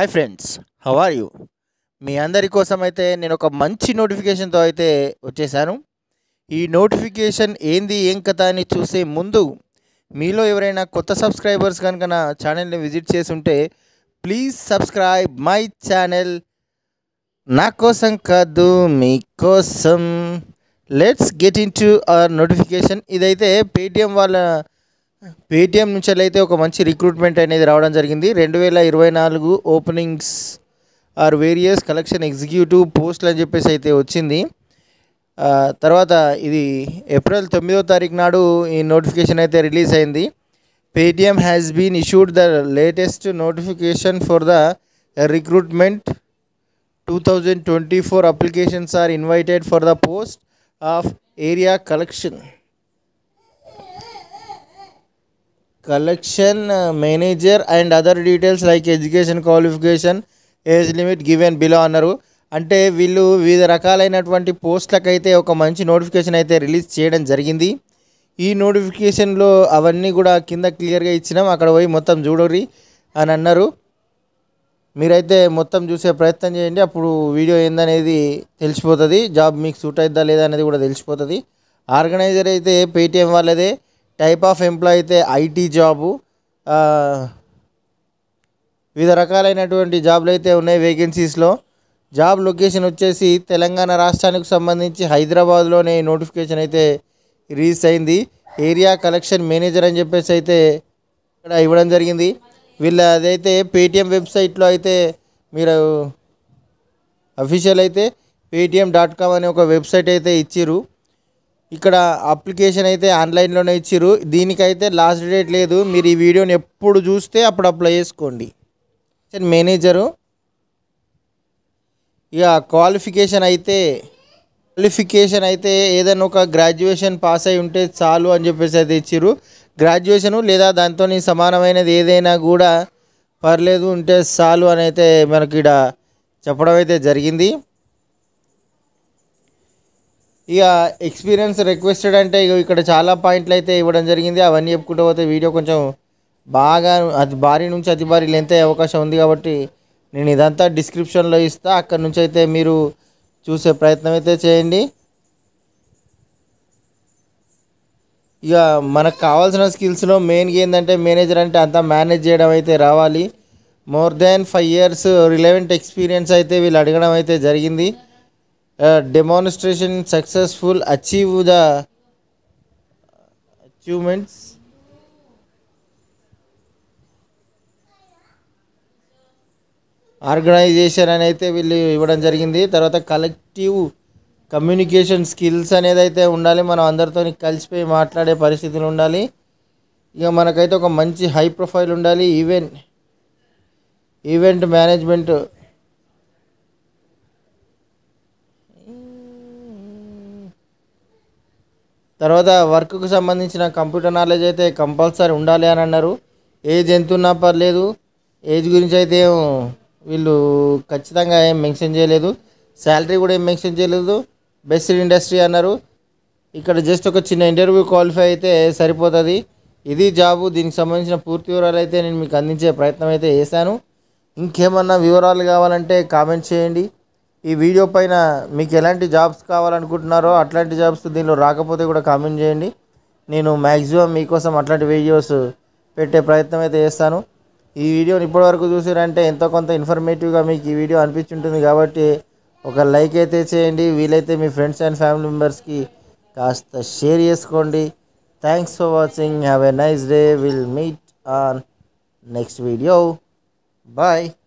hi friends how are you మీ అందరి కోసం అయితే నేను ఒక మంచి నోటిఫికేషన్తో అయితే వచ్చేసాను ఈ నోటిఫికేషన్ ఏంది ఏం కథ అని చూసే ముందు మీలో ఎవరైనా కొత్త సబ్స్క్రైబర్స్ కనుక నా ఛానల్ని విజిట్ చేసి ఉంటే ప్లీజ్ సబ్స్క్రైబ్ మై ఛానల్ నా కోసం కాదు మీకోసం let's get into our notification ఇదైతే పేటిఎం వాళ్ళ పేటిఎం నుంచి అయితే ఒక మంచి రిక్రూట్మెంట్ అనేది రావడం జరిగింది రెండు వేల ఇరవై నాలుగు openings are various collection executive పోస్టులు అని చెప్పేసి అయితే వచ్చింది ఆ, తర్వాత ఇది ఏప్రిల్ తొమ్మిదో తారీఖు నాడు ఈ నోటిఫికేషన్ అయితే రిలీజ్ అయింది Paytm has been issued the latest notification for the recruitment two thousand twenty four applications are invited for the post of area collection collection manager and other details like education qualification age limit given below అన్నారు అంటే వీళ్ళు వివిధ రకాలైనటువంటి పోస్టులకు అయితే ఒక మంచి notification అయితే రిలీజ్ చేయడం జరిగింది ఈ నోటిఫికేషన్లో అవన్నీ కూడా కింద క్లియర్గా ఇచ్చినాం అక్కడ పోయి మొత్తం చూడరి అని అన్నారు మీరైతే మొత్తం చూసే ప్రయత్నం చేయండి అప్పుడు వీడియో ఏందనేది తెలిసిపోతుంది జాబ్ మీకు సూట్ అవుతుందా లేదా అనేది కూడా తెలిసిపోతుంది ఆర్గనైజర్ అయితే పేటిఎం వాళ్ళదే టైప్ ఆఫ్ ఎంప్లాయ్ అయితే ఐటీ జాబు ఆ, వివిధ రకాలైనటువంటి జాబ్లు అయితే ఉన్నాయి వేకెన్సీస్లో జాబ్ లొకేషన్ వచ్చేసి తెలంగాణ రాష్ట్రానికి సంబంధించి హైదరాబాద్లోనే ఈ నోటిఫికేషన్ అయితే రిలీజ్ అయింది ఏరియా కలెక్షన్ మేనేజర్ అని చెప్పేసి అయితే ఇక్కడ ఇవ్వడం జరిగింది వీళ్ళ అదైతే పేటిఎం వెబ్సైట్లో అయితే మీరు అఫీషియల్ అయితే పేటిఎం డాట్ కామ్ అనే ఒక వెబ్సైట్ అయితే ఇచ్చిర్రు ఇక్కడ అప్లికేషన్ అయితే ఆన్లైన్లోనే ఇచ్చిర్రు దీనికైతే లాస్ట్ డేట్ లేదు మీరు ఈ వీడియోని ఎప్పుడు చూస్తే అప్పుడు అప్లై చేసుకోండి మేనేజరు ఇక క్వాలిఫికేషన్ అయితే క్వాలిఫికేషన్ అయితే ఏదైనా ఒక గ్రాడ్యుయేషన్ పాస్ అయి ఉంటే చాలు అని చెప్పేసి అయితే ఇచ్చిర్రు గ్రాడ్యుయేషను లేదా దాంతో సమానమైనది ఏదైనా కూడా పర్లేదు ఉంటే చాలు అని అయితే మనకి ఇక్కడ చెప్పడం అయితే జరిగింది ఇక ఎక్స్పీరియన్స్ రిక్వెస్టెడ్ అంటే ఇగో ఇక్కడ చాలా పాయింట్లు అయితే ఇవ్వడం జరిగింది అవన్నీ చెప్పుకుంటూ పోతే వీడియో కొంచెం బాగా అది భారీ నుంచి అతి భారీ లెంత్ అయ్యే అవకాశం ఉంది కాబట్టి నేను ఇదంతా డిస్క్రిప్షన్లో ఇస్తా అక్కడ నుంచి అయితే మీరు చూసే ప్రయత్నం అయితే చేయండి ఇక మనకు కావాల్సిన స్కిల్స్లో మెయిన్గా ఏంటంటే మేనేజర్ అంటే అంతా మేనేజ్ చేయడం అయితే రావాలి more than five years relevant experience అయితే వీళ్ళు అడగడం అయితే జరిగింది demonstration successful achieve the achievements organisation అని అయితే వీళ్ళు ఇవ్వడం జరిగింది తర్వాత కలెక్టివ్ కమ్యూనికేషన్ స్కిల్స్ అనేది అయితే ఉండాలి మనం అందరితో కలిసిపోయి మాట్లాడే పరిస్థితులు ఉండాలి ఇక మనకైతే ఒక మంచి హై ప్రొఫైల్ ఉండాలి ఈవెంట్ ఈవెంట్ మేనేజ్మెంట్ తర్వాత వర్క్కు సంబంధించిన కంప్యూటర్ నాలెడ్జ్ అయితే కంపల్సరీ ఉండాలి అని అన్నారు ఏజ్ ఎంత ఉన్నా పర్లేదు ఏజ్ గురించి అయితే ఏం వీళ్ళు ఖచ్చితంగా ఏం మెన్షన్ చేయలేదు శాలరీ కూడా ఏం మెన్షన్ చేయలేదు బెస్ట్ ఇండస్ట్రీ అన్నారు ఇక్కడ జస్ట్ ఒక చిన్న ఇంటర్వ్యూ క్వాలిఫై అయితే సరిపోతుంది ఇది జాబు దీనికి సంబంధించిన పూర్తి వివరాలు అయితే నేను మీకు అందించే ప్రయత్నం అయితే చేశాను ఇంకేమన్నా వివరాలు కావాలంటే కామెంట్ చేయండి ఈ వీడియో పైన మీకు ఎలాంటి జాబ్స్ కావాలనుకుంటున్నారో అట్లాంటి జాబ్స్ దీనిలో రాకపోతే కూడా కామెంట్ చేయండి నేను మ్యాక్సిమం మీకోసం అట్లాంటి వీడియోస్ పెట్టే ప్రయత్నం అయితే చేస్తాను ఈ వీడియోని ఇప్పటివరకు చూసారంటే ఎంతో కొంత ఇన్ఫర్మేటివ్గా మీకు ఈ వీడియో అనిపించుంటుంది కాబట్టి ఒక లైక్ అయితే చేయండి వీలైతే మీ ఫ్రెండ్స్ అండ్ ఫ్యామిలీ మెంబర్స్కి కాస్త షేర్ చేసుకోండి thanks for watching have a nice day will meet on next video bye